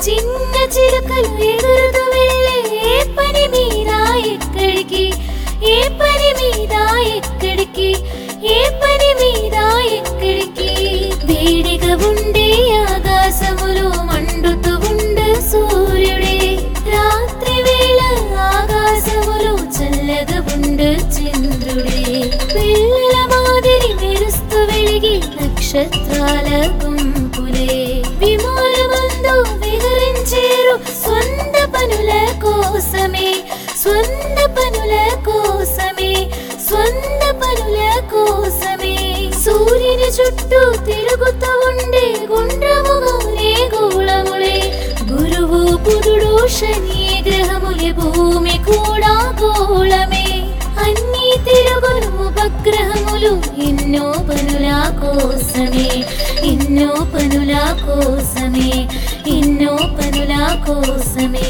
చిన్న చిలుకలు ఎగురుతూ వెళ్ళే ఏ పని మీద ఎక్కడికి ఏ పని మీద ఎక్కడికి ఏ పని మీద ఎక్కడికి వేడిగా ఉండే ఆకాశములో మండుతూ ఉండే సూర్యుడే రాత్రి వేళ ఆకాశములో చల్లగా ఉండే చంద్రుడే పిల్లల మాదిరి మెరుస్తూ వెలిగి నక్షత్రాల గుంపులే విమానమందు విహరించేరు సొంత పనుల కోసమే సొంత పనుల కోసమే సొంత పనుల కోసమే సూర్యుని చుట్టూ తిరుగుతూ ఉండే గుండ్రముగానే గోళములే గురువు బుధుడు శని గ్రహములే భూమి కూడా గోళమే అన్ని తిరుగును ఉపగ్రహములు ఎన్నో పనుల కోసమే ఎన్నో పనుల కోసమే ఎన్నో పనుల కోసమే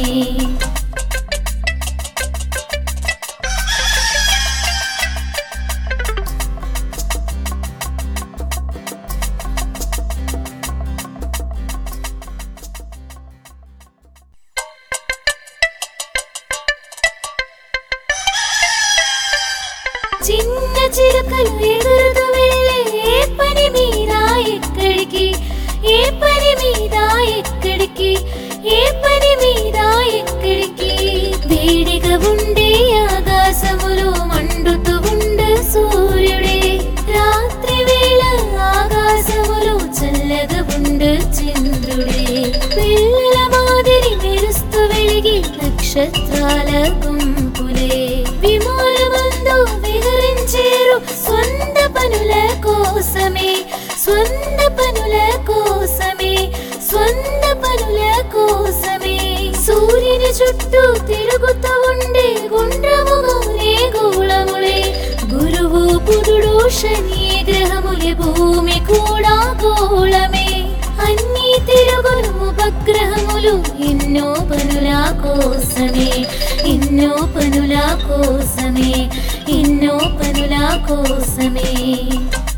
చిన్న చిలుకలు ఎగురుతూ వెళ్ళే ఏ పని మీద ఎక్కడికి ఏ పని మీద ఎక్కడికి ఏ పని మీద ఎక్కడికి వేడిగా ఉండే ఆకాశములో మండుతూ ఉండే సూర్యుడే రాత్రి వేళ ఆకాశములో చల్లగా ఉండే చంద్రుడే పిల్లల మాదిరి మెరుస్తూ వెలిగి నక్షత్రాల గుంపులే విమానమందు విహరించేరు సొంత పనుల కోసమే సొంత పనుల కోసమే సొంత పనుల కోసమే సూర్యుని చుట్టూ తిరుగుతూ ఉండే గుండ్రముగానే గోళములే గురువు బుధుడు శని గ్రహములే భూమి కూడా గోళమే అన్ని తిరుగును ఉపగ్రహములు ఎన్నో పనుల కోసమే ఎన్నో పనుల కోసమే ఎన్నో పనుల కోసమే